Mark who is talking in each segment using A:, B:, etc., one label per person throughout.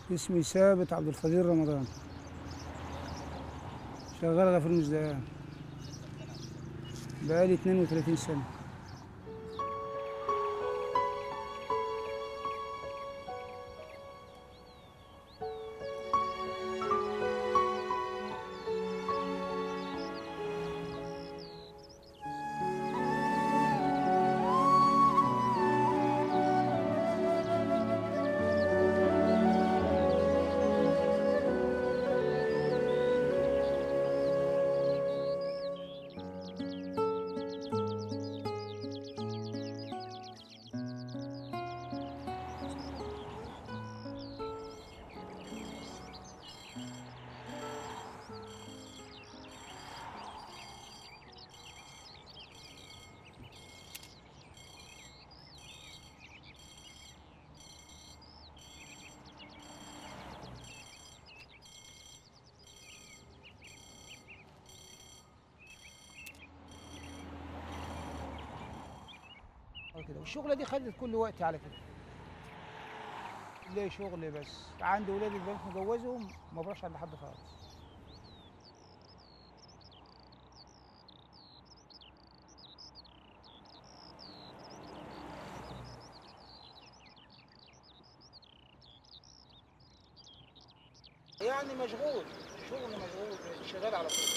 A: اسمي ثابت عبد القدير رمضان شغال غفير مزدهان بقالي 32 سنة كده والشغلة دي خدت كل وقتي على كده ليه شغل بس عندي ولادي البنات مجوزهم ما بروحش عند حد خالص يعني مشغول شغل مشغول شغال على طول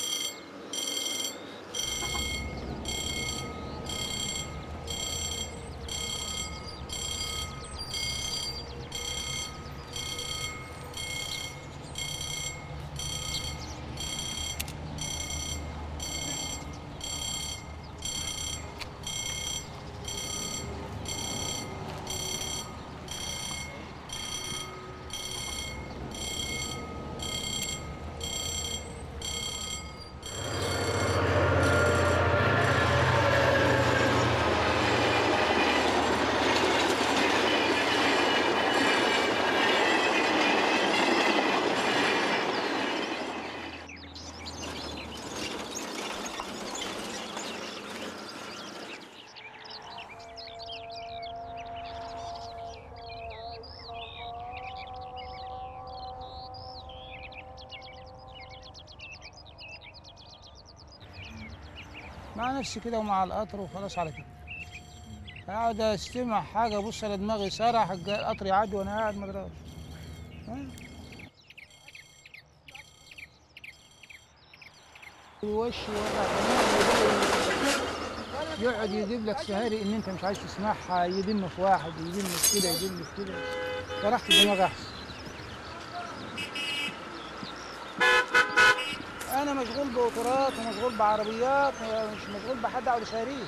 A: مع نفسي كده ومع القطر وخلاص على كده اقعد استمع حاجه ابص على دماغي سرح الج- القطر يعدي وانا قاعد ما ادراش ها؟ الوش وجع دماغي يقعد يجيب لك سهاري ان انت مش عايز تسمعها يدم في واحد يدم في كده يدم في كده فرحت الدماغ احسن انا مشغول بقطارات ومشغول بعربيات مش مشغول بحد اقعد اسهريه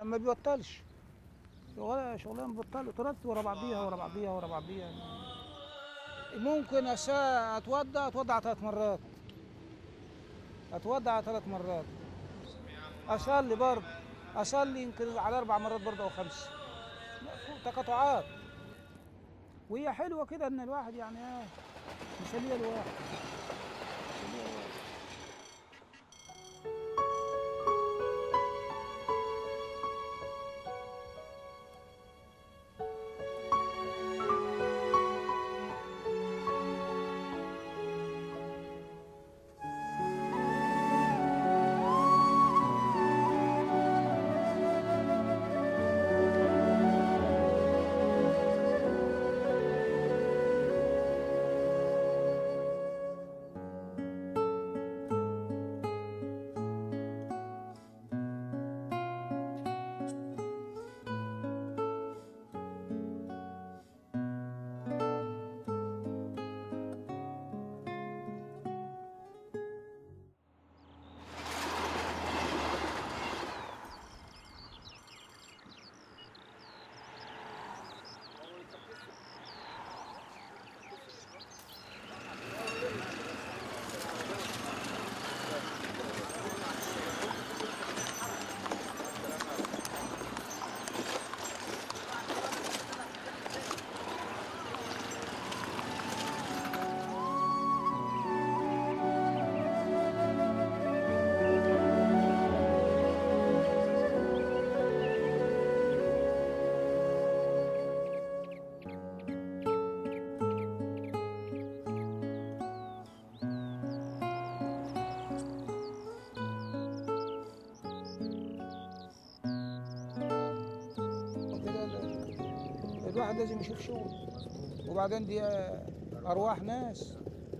A: ما بيبطلش شغلانه شغلانه بطل ترد ورا بعضيها ورا بعضيها ورا بعضيها ممكن أسا اتوضع اتوضع ثلاث مرات اتوضع ثلاث مرات اصلي برضه اصلي يمكن على اربع مرات برضه او خمس تقاطعات وهي حلوه كده ان الواحد يعني ايه مسليه الواحد مسلية الواحد. كده ال- الواحد لازم يشوف شغل وبعدين دي ارواح ناس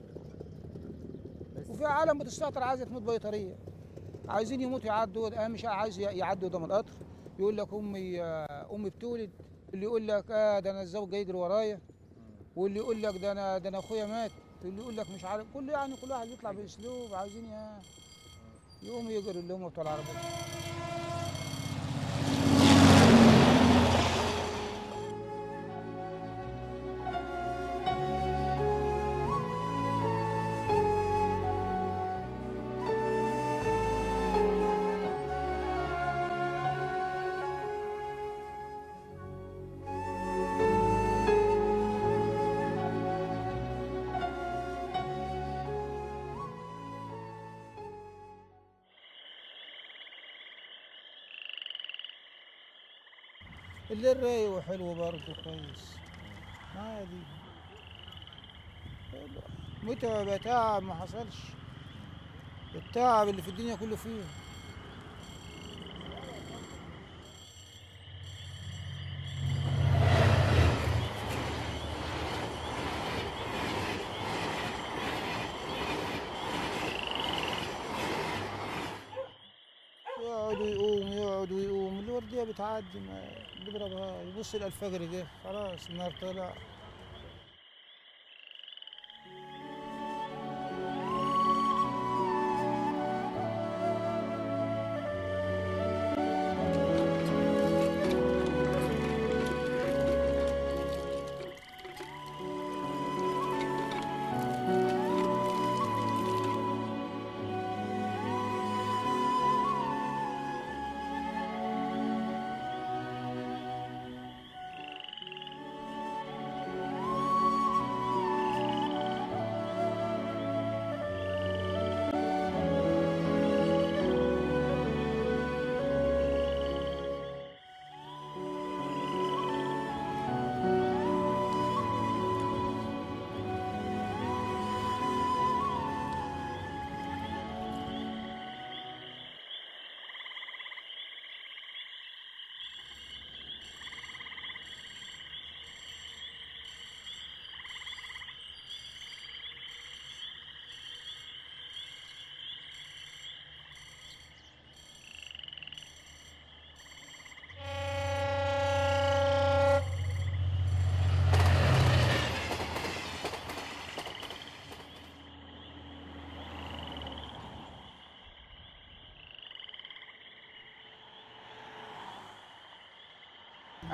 A: وفي عالم بتستهتر عايزه تموت باي طريقه عايزين يموتوا يعدوا اهم شيء عايز يعدوا قدام القطر يقول لك امي امي بتولد اللي يقول لك اه ده انا الزوج جاي يجري ورايا واللي يقول لك ده انا ده انا اخويا مات واللي يقول لك مش عارف كل يعني كل واحد يطلع باسلوب عايزين يا يقوموا يجروا اللي هم بتوع العربيه الليل رايق وحلو برضه كويس عادي حلو. متعب تعب ما حصلش التعب اللي في الدنيا كله فيه يقعد ويقوم يقعد ويقوم الوردية بتعدي ما بيضربها يبص الفجر جه خلاص النار طلع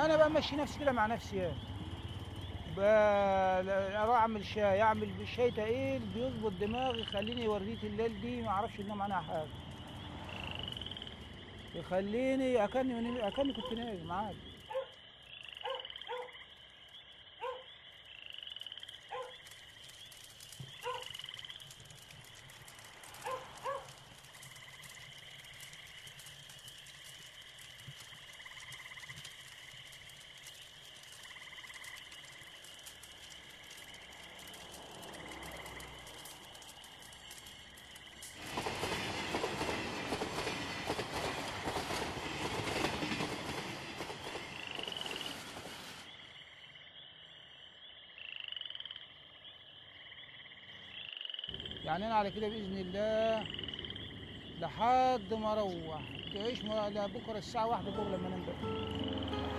A: انا بقى ماشي نفسي كده مع نفسي يعني ب- اروح اعمل شاي اعمل شاي تقيل بيظبط دماغي يخليني وريت الليل دي ما اعرفش انام عنها حاجه يخليني اكني اكني كنت نايم عادي يعني انا على كده باذن الله لحد ما اروح تعيش م- لبكره الساعه واحدة الظهر لما انام بقى